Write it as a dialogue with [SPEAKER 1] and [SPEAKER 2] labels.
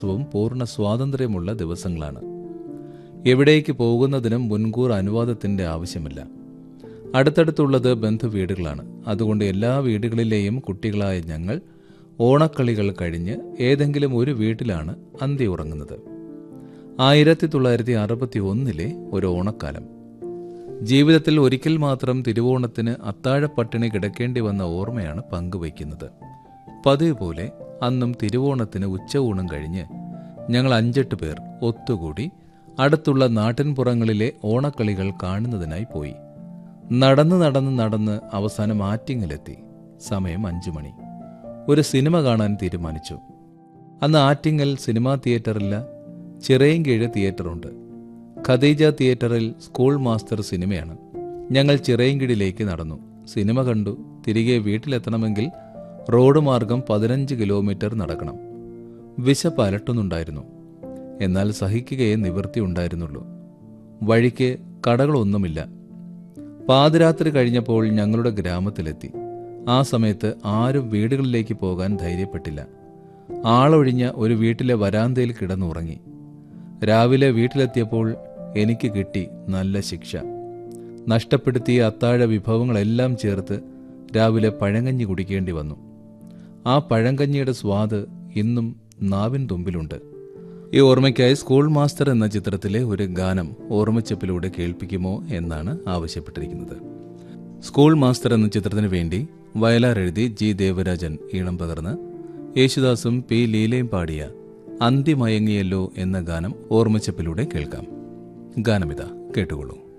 [SPEAKER 1] ദിവസവും പൂർണ്ണ സ്വാതന്ത്ര്യമുള്ള ദിവസങ്ങളാണ് എവിടേക്ക് പോകുന്നതിനും മുൻകൂർ അനുവാദത്തിന്റെ ആവശ്യമില്ല അടുത്തടുത്തുള്ളത് ബന്ധുവീടുകളാണ് അതുകൊണ്ട് എല്ലാ വീടുകളിലെയും കുട്ടികളായ ഞങ്ങൾ ഓണക്കളികൾ കഴിഞ്ഞ് ഏതെങ്കിലും ഒരു വീട്ടിലാണ് അന്തി ഉറങ്ങുന്നത് ആയിരത്തി തൊള്ളായിരത്തി അറുപത്തി ഒന്നിലെ ഒരു ഓണക്കാലം ജീവിതത്തിൽ ഒരിക്കൽ മാത്രം തിരുവോണത്തിന് അത്താഴപ്പട്ടിണി കിടക്കേണ്ടി വന്ന ഓർമ്മയാണ് പങ്കുവയ്ക്കുന്നത് പതിവ് പോലെ അന്നും തിരുവോണത്തിന് ഉച്ചയൂണും കഴിഞ്ഞ് ഞങ്ങൾ അഞ്ചെട്ട് പേർ ഒത്തുകൂടി അടുത്തുള്ള നാട്ടിൻപുറങ്ങളിലെ ഓണക്കളികൾ കാണുന്നതിനായി പോയി നടന്ന് നടന്ന് നടന്ന് അവസാനം ആറ്റിങ്ങിലെത്തി സമയം അഞ്ചു മണി ഒരു സിനിമ കാണാൻ തീരുമാനിച്ചു അന്ന് ആറ്റിങ്ങൽ സിനിമാ തിയേറ്ററില്ല ചിറയൻകീഴ് തിയേറ്ററുണ്ട് ഖദീജ തിയേറ്ററിൽ സ്കൂൾ മാസ്റ്റർ സിനിമയാണ് ഞങ്ങൾ ചിറയൻകീഴിലേക്ക് നടന്നു സിനിമ കണ്ടു തിരികെ വീട്ടിലെത്തണമെങ്കിൽ റോഡ് മാർഗം പതിനഞ്ച് കിലോമീറ്റർ നടക്കണം വിശപ്പ് അലട്ടുന്നുണ്ടായിരുന്നു എന്നാൽ സഹിക്കുകയേ നിവൃത്തി ഉണ്ടായിരുന്നുള്ളൂ വഴിക്ക് കടകളൊന്നുമില്ല പാതിരാത്രി കഴിഞ്ഞപ്പോൾ ഞങ്ങളുടെ ഗ്രാമത്തിലെത്തി ആ സമയത്ത് ആരും വീടുകളിലേക്ക് പോകാൻ ധൈര്യപ്പെട്ടില്ല ആളൊഴിഞ്ഞ ഒരു വീട്ടിലെ വരാന്തയിൽ കിടന്നുറങ്ങി രാവിലെ വീട്ടിലെത്തിയപ്പോൾ എനിക്ക് കിട്ടി നല്ല ശിക്ഷ നഷ്ടപ്പെടുത്തിയ അത്താഴ വിഭവങ്ങളെല്ലാം ചേർത്ത് രാവിലെ പഴങ്കഞ്ഞി കുടിക്കേണ്ടി വന്നു ആ പഴങ്കഞ്ഞിയുടെ സ്വാദ് ഇന്നും നാവിൻ തുമ്പിലുണ്ട് ഈ ഓർമ്മയ്ക്കായി സ്കൂൾ മാസ്റ്റർ എന്ന ചിത്രത്തിലെ ഒരു ഗാനം ഓർമ്മച്ചപ്പിലൂടെ കേൾപ്പിക്കുമോ എന്നാണ് ആവശ്യപ്പെട്ടിരിക്കുന്നത് സ്കൂൾ മാസ്റ്റർ എന്ന ചിത്രത്തിന് വേണ്ടി വയലാർ എഴുതി ജി ദേവരാജൻ ഈണം പകർന്ന് യേശുദാസും പി ലീലയും പാടിയ അന്തിമയങ്ങിയല്ലോ എന്ന ഗാനം ഓർമ്മച്ചപ്പിലൂടെ കേൾക്കാം ഗാനമിത കേട്ടുകൊള്ളൂ